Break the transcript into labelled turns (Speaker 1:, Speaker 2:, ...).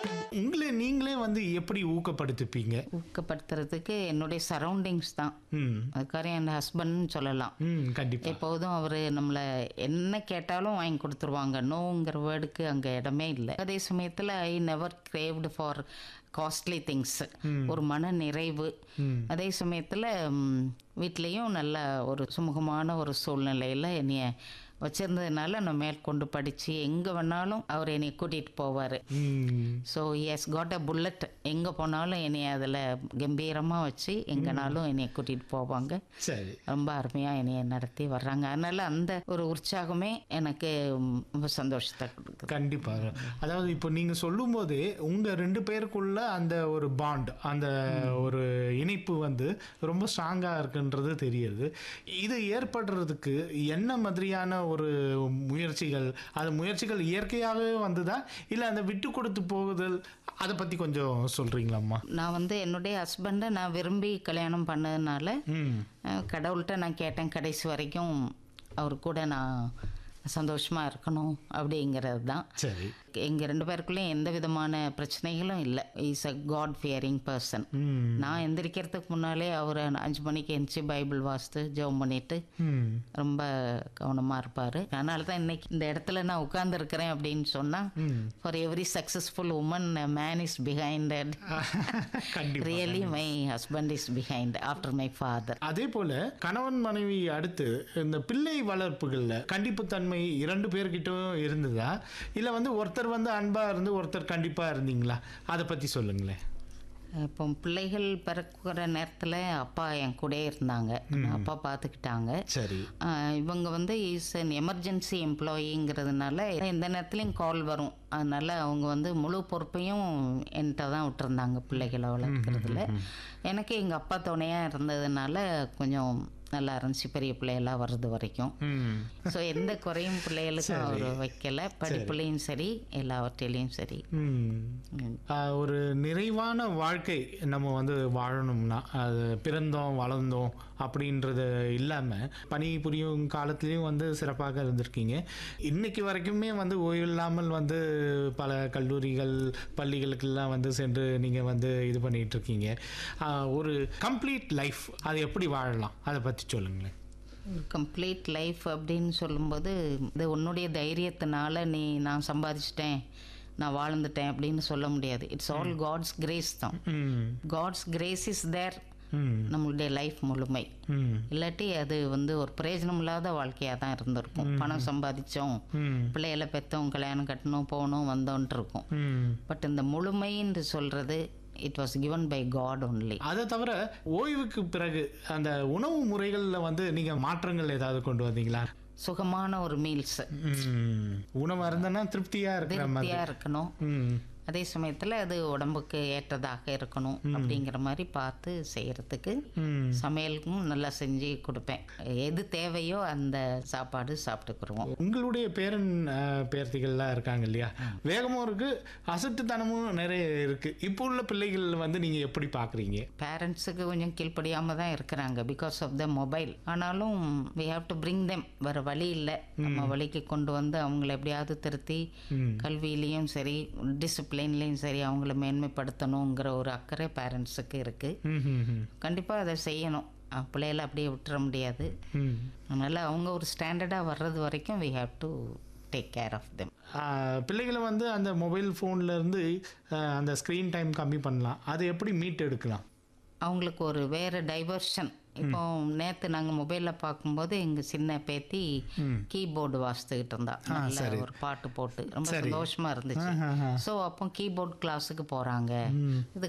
Speaker 1: உங்களை நீங்களே வந்து எப்படி ஊக்கப்படுத்திப்பீங்க
Speaker 2: ஊக்கப்படுத்துறதுக்கு என்னுடைய சரௌண்டிங்ஸ் தான்
Speaker 1: ம்
Speaker 2: அதுக்காக என் ஹஸ்பண்ட்னு சொல்லலாம்
Speaker 1: ம் கண்டிப்பா
Speaker 2: எப்போதும் அவர் நம்மளை என்ன கேட்டாலும் வாங்கி கொடுத்துருவாங்க நோங்கிற வேர்டுக்கு அங்கே இடமே இல்லை அதே சமயத்தில் I never craved for costly things ஒரு மன நிறைவு அதே சமயத்தில் வீட்லேயும் நல்ல ஒரு சுமூகமான ஒரு சூழ்நிலையில் என்னைய வச்சிருந்ததுனால நான் மேற்கொண்டு படித்து எங்கே வேணாலும் அவர் என்னை கூட்டிகிட்டு போவார்
Speaker 1: hmm
Speaker 2: so yes God a bullet எங்கே போனாலும் என்னை அதில் கம்பீரமாக வச்சு எங்கேனாலும் என்னை கூட்டிகிட்டு போவாங்க
Speaker 1: சரி
Speaker 2: ரொம்ப அருமையாக என்னைய நடத்தி வர்றாங்க அதனால் அந்த ஒரு உற்சாகமே எனக்கு ம், ரொம்ப சந்தோஷத்தை கொடுக்குது
Speaker 1: கண்டிப்பா அதாவது இப்போ நீங்க சொல்லும்போது உங்க ரெண்டு பேருக்குள்ள அந்த ஒரு பாண்ட் அந்த ஒரு இணைப்பு வந்து ரொம்ப ஸ்ட்ராங்கா இருக்குன்றது தெரியுது இது ஏற்படுறதுக்கு என்ன மாதிரியான ஒரு முயற்சிகள் அது முயற்சிகள் இயற்கையாகவே வந்ததா இல்லை அந்த விட்டு கொடுத்து போகுதல் அதை பத்தி கொஞ்சம் சொல்றீங்களாம்மா
Speaker 2: நான் வந்து என்னுடைய ஹஸ்பண்டை நான் விரும்பி கல்யாணம் பண்ணதுனால
Speaker 1: ம்
Speaker 2: அஹ், கடவுள்கிட்ட நான் கேட்டேன் கடைசி வரைக்கும் அவர் கூட நான் சந்தோஷமாக இருக்கணும் அப்படிங்கிறது தான்
Speaker 1: சரி
Speaker 2: எங்கள் ரெண்டு பேருக்குள்ளேயும் எந்த விதமான பிரச்சனைகளும் இல்லை is a God fearing person
Speaker 1: hmm
Speaker 2: நான் எந்திரிக்கிறதுக்கு முன்னாலே அவர் அஞ்சு மணிக்கு எந்திரிச்சு பைபிள் வாசித்து ஜெபம் பண்ணிட்டு
Speaker 1: ம்
Speaker 2: ரொம்ப கவனமாக இருப்பார் அதனால தான் இன்னைக்கு இந்த இடத்துல நான் உட்கார்ந்துருக்கிறேன் அப்படின்னு சொன்னால்
Speaker 1: hmm
Speaker 2: for every successful woman man is behind
Speaker 1: கண்டிப்பா
Speaker 2: really my husband is behind after my father
Speaker 1: அதே போல கணவன் மனைவி அடுத்து இந்த பிள்ளை வளர்ப்புகள்ல கண்டிப்புத்தன்மை இரண்டு பேர்கிட்டயும் இருந்ததா இல்ல வந்து ஒருத்தர் வந்து அன்பா இருந்து ஒருத்தர் கண்டிப்பா இருந்தீங்களா அதை பத்தி சொல்லுங்களேன்
Speaker 2: இப்போ பிள்ளைகள் பிறக்கிற நேரத்தில் அப்பா என் கூடயே இருந்தாங்க அப்பா பார்த்துக்கிட்டாங்க
Speaker 1: சரி
Speaker 2: ஆஹ் இவங்க வந்து இஸ் அன் எமர்ஜென்சி எம்ப்ளாயிங்கிறதுனால எந்த நேரத்துலையும் கால் வரும் அதனால அவங்க வந்து முழு பொறுப்பையும் என்கிட்ட தான் விட்டுருந்தாங்க பிள்ளைகளை வளர்க்குறதுல எனக்கு எங்கள் அப்பா துணையாக இருந்ததுனால கொஞ்சம் நல்லா இருந்துச்சு பெரிய பிள்ளையெல்லாம் வர்றது வரைக்கும்
Speaker 1: ம்
Speaker 2: ஸோ எந்த குறையும் பிள்ளைகளுக்கும் அவர் வைக்கல படிப்புலையும் சரி எல்லாவற்றிலையும் சரி
Speaker 1: ம்.
Speaker 2: ம்.
Speaker 1: ஆஹ் ஒரு நிறைவான வாழ்க்கை நம்ம வந்து வாழணும்னா அது பிறந்தோம் வளர்ந்தோம் அப்படின்றது இல்லாமல் பணி புரியும் காலத்துலேயும் வந்து சிறப்பாக இருந்திருக்கீங்க இன்னைக்கு வரைக்குமே வந்து ஓய்வு இல்லாமல் வந்து பல கல்லூரிகள் பள்ளிகளுக்கெல்லாம் வந்து சென்று நீங்கள் வந்து இது பண்ணிட்டு இருக்கீங்க ஆஹ் ஒரு கம்ப்ளீட் லைஃப் அது எப்படி வாழலாம் அதை பற்றி சொல்லுங்களேன்
Speaker 2: கம்ப்ளீட் லைஃப் அப்படின்னு சொல்லும்போது இது உன்னுடைய தைரியத்தினால நீ நான் சம்பாதிச்சிட்டேன் நான் வாழ்ந்துட்டேன் அப்படின்னு சொல்ல முடியாது இட்ஸ் ஆல் காட்ஸ் கிரேஸ் தான்
Speaker 1: ம்
Speaker 2: காட்ஸ் கிரேஸ் இஸ் தேர்
Speaker 1: ம்
Speaker 2: நம்மளுடைய லைஃப் முழுமை
Speaker 1: ம்
Speaker 2: இல்லாட்டி அது வந்து ஒரு பிரயோஜனம் இல்லாத வாழ்க்கையாக தான் இருந்திருக்கும் பணம் சம்பாதிச்சோம்
Speaker 1: ம்
Speaker 2: பிள்ளைகளை பெற்றோம் கல்யாணம் கட்டணும் போகணும் வந்தோன்ட்டு இருக்கும்
Speaker 1: ம்
Speaker 2: பட் இந்த முழுமைன்னு சொல்கிறது it was given by God only
Speaker 1: அதை தவிர ஓய்வுக்கு பிறகு அந்த உணவு முறைகளில் வந்து நீங்கள் மாற்றங்கள் ஏதாவது கொண்டு வந்தீங்களா
Speaker 2: சுகமான ஒரு மீல்ஸ்
Speaker 1: ம். உணவு இருந்தனா திருப்தியாக இருக்கிற மாதிரி
Speaker 2: திருப்தியாக இருக்கணும்
Speaker 1: ம்
Speaker 2: அதே சமயத்தில் அது உடம்புக்கு ஏற்றதாக இருக்கணும் அப்படிங்கிற மாதிரி பார்த்து செய்கிறதுக்கு
Speaker 1: ம்
Speaker 2: சமையலுக்கும் நல்லா செஞ்சு கொடுப்பேன் எது தேவையோ அந்த சாப்பாடு சாப்பிட்டுக்குருவோம்
Speaker 1: உங்களுடைய பேரன் அஹ், பேர்த்திகள்லாம் இருக்காங்க இல்லையா வேகமும் இருக்கு அசட்டுத்தனமும் நிறைய இருக்கு இப்போ உள்ள பிள்ளைகள் வந்து நீங்க எப்படி பாக்குறீங்க
Speaker 2: பேரண்ட்ஸுக்கு கொஞ்சம் கீழ்ப்படியாமல் தான் இருக்கிறாங்க பிகாஸ் ஆஃப் த மொபைல் ஆனாலும் we have to bring them வேறு வழி இல்லை நம்ம வழிக்கு கொண்டு வந்து அவங்கள எப்படியாவது திருத்தி
Speaker 1: ம்.
Speaker 2: கல்வியிலையும் சரி டிசிப்ளின்லேயும் சரி அவங்கள மேன்மைப்படுத்தணுங்கிற ஒரு அக்கறை பேரண்ட்ஸுக்கு இருக்குது
Speaker 1: ம், ம், ம்.
Speaker 2: கண்டிப்பாக அதை செய்யணும் அஹ் பிள்ளைகளை அப்படியே விட்டுற முடியாது
Speaker 1: ம்.
Speaker 2: அதனால் அவங்க ஒரு ஸ்டாண்டர்டாக வர்றது வரைக்கும் we have to take care of them
Speaker 1: ah, பிள்ளைகளை வந்து அந்த மொபைல் ஃபோன்ல இருந்து ஆஹ், அந்த ஸ்க்ரீன் டைம் கம்மி பண்ணலாம் அதை எப்படி மீட் எடுக்கலாம்
Speaker 2: அவங்களுக்கு ஒரு வேறு டைவர்ஷன் இப்போ நேற்று நாங்கள் மொபைலில் பார்க்கும்போது எங்கள் சின்ன பேத்தி கீபோர்டு வாசித்துக்கிட்டு இருந்தா நல்ல ஒரு பாட்டு போட்டு ரொம்ப சந்தோஷமாக இருந்துச்சு ஸோ அப்போ கீபோர்ட் கிளாஸுக்கு போகிறாங்க இது